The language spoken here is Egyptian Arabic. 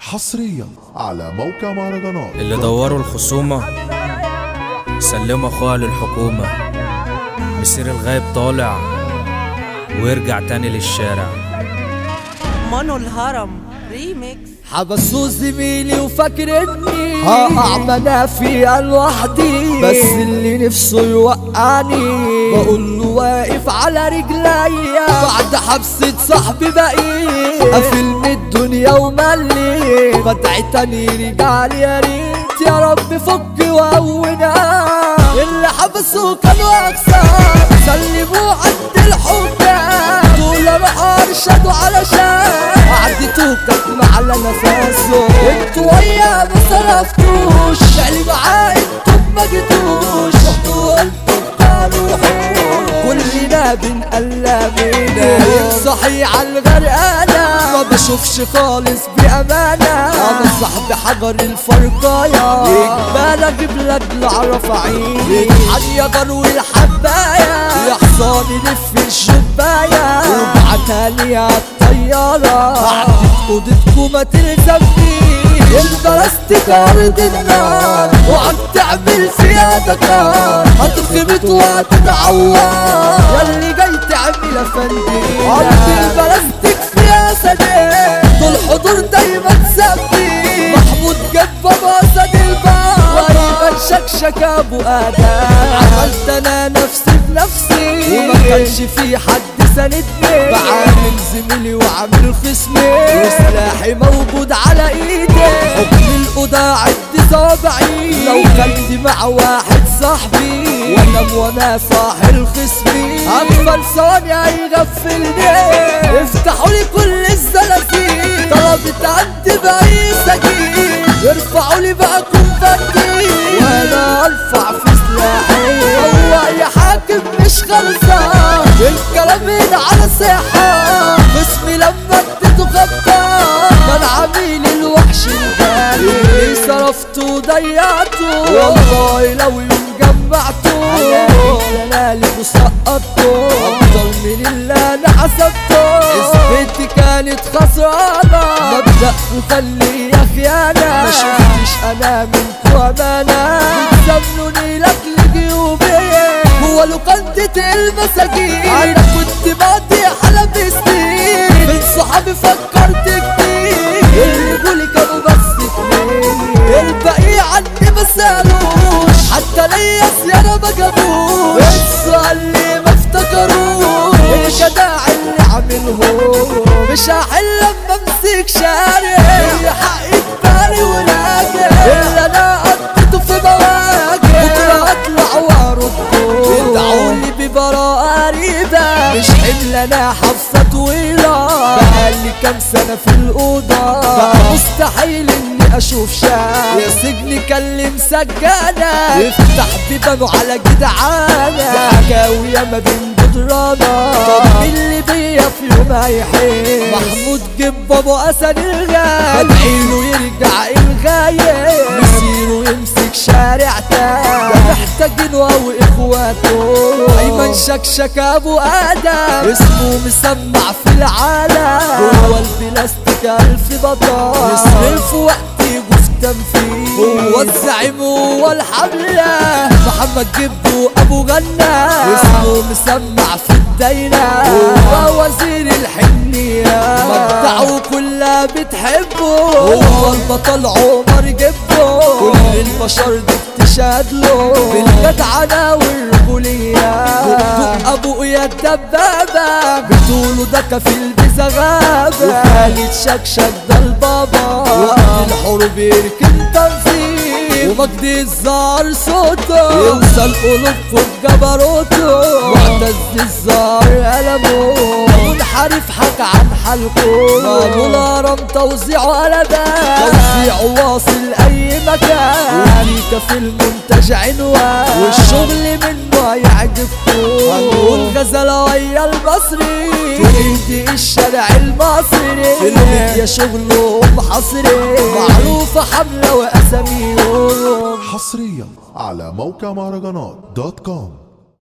حصريا على موقع مهرجانات اللي دوروا الخصومة سلموا اخوها للحكومة مسير الغايب طالع ويرجع تاني للشارع مانو الهرم ريميكس حبسوا زميلي وفاكرني هقع منافيا لوحدي بس اللي نفسه يوقعني بقول له واقف على رجليا بعد حبسة صاحبي بقيت قافل من الدنيا وملي بدعي تاني رجع لي يا ريت يا رب فك وقونا اللي حبسوا كانوا اقسام سلموا عند الحكام دول راحوا ارشدوا علشان قعدتوا كانت على نفسه انتوا ويا ما صرفتوش فعلي معاه انتوا ما جيتوش رحتوا قلتوا قالوا روحوا كلنا بنقلبنا نايم صحي على الغرقانة ما بشوفش خالص بأمانة أنا صاحبي حجر الفرقاية يقبل أجيب لك العرف عيني يطحن يا جرو الحباية يا حصاني لف الشباية وابعتها لي عالطيارة عدت أوضتكم ما تلزمنيش البلاستيك أرض النار وعم تعمل فيها دكار هتتخبط وهتتعور ياللي جاي تعمل أفندي أرض البلاستيك فيها سنين طول حضور دايما تسبي محمود جاب بابا سد الباب وايمن شكشك ابو ادم عملت انا نفسي بنفسي وما كانش في حد ساندني بعامل زميلي وعامل خصمي وسلاحي موجود على ايدي حكم الاوضه عد صوابعي لو كنت مع واحد صاحبي وانام وانا صاحي الخصمي اغفل ثانية هيغفلني افتحوا لي كل الزلازل طلبت عندي باي سكين ارفعوا لي بقى كنفتي وانا ارفع في سلاحي هو يا حاكم مش خلصان الكلام هنا على صحة خصمي لما اديته غطى كان عميل الوحش الغالي اللي صرفته وضيعته والله لو يوم جمعته انا اللي مسقطته اكتر من اللي انا حسبته حسبتي كانت خسرانة مبدأ وخليها خيانة ما شفتش انا منكو امانة بتسمنوني لك لجيوبي هو لقندة المساجين انا كنت بعدي حلب سنين من صحابي فكرت كتير الرجولي كانوا بس اتنين الباقي عني ما سالوش حتى ليا زيادة ما جابوش السؤال اللي ما افتكروش الجدع اللي عاملهوش مش هحل لما امسك شارع هي حقي بالي وراجع اللي انا قضيته في مواجع بكره اطلع وارده ادعولي ببراءة قريبة مش حمل انا حبسة طويلة بقالي كام سنة في الأوضة بقى مستحيل اني اشوف شاب يا سجن كلم سجانة يفتح بيبانه على جدعانة حكاوي ما بين جدرانة طب مين اللي بيا في يوم هيحس محمود جيب ابو اسد الغايب بدعيله يرجع الغايب مسيره يمسك شارع تاني ده محتاجينه او اخواته ايمن شكشك ابو ادم اسمه مسمع في العالم هو البلاستيك الف بطل يصرف وقت يجوا في تنفيذ هو الزعيم هو الحملة محمد جبو ابو غنى اسمه مسمع في الدايرة هو وزير الحنية مبدعه كلها بتحبه هو البطل عمر جبه كل البشر دي بتشهد له بالجدعنة والرجولية دكتور ابويا الدبابة بتقولوا ده كفيل بزغابة وخالد شكشك ده البابا وقت الحروب يركن تنظيم ومجدي الزار صوته يوصل قلوبكم بجبروته معتز الزار قلمه منحرف حكى عن حلقه مالو الهرم توزيعه قلبان توزيعه واصل اي مكان وليك في المنتج عنوان والشغل منه هيعجبكم هنقول غزالة ويا المصري تهدي الشارع المصري في الميديا شغلهم حصري معروفة حملة واساميهم حصريا على موقع مهرجانات دوت كوم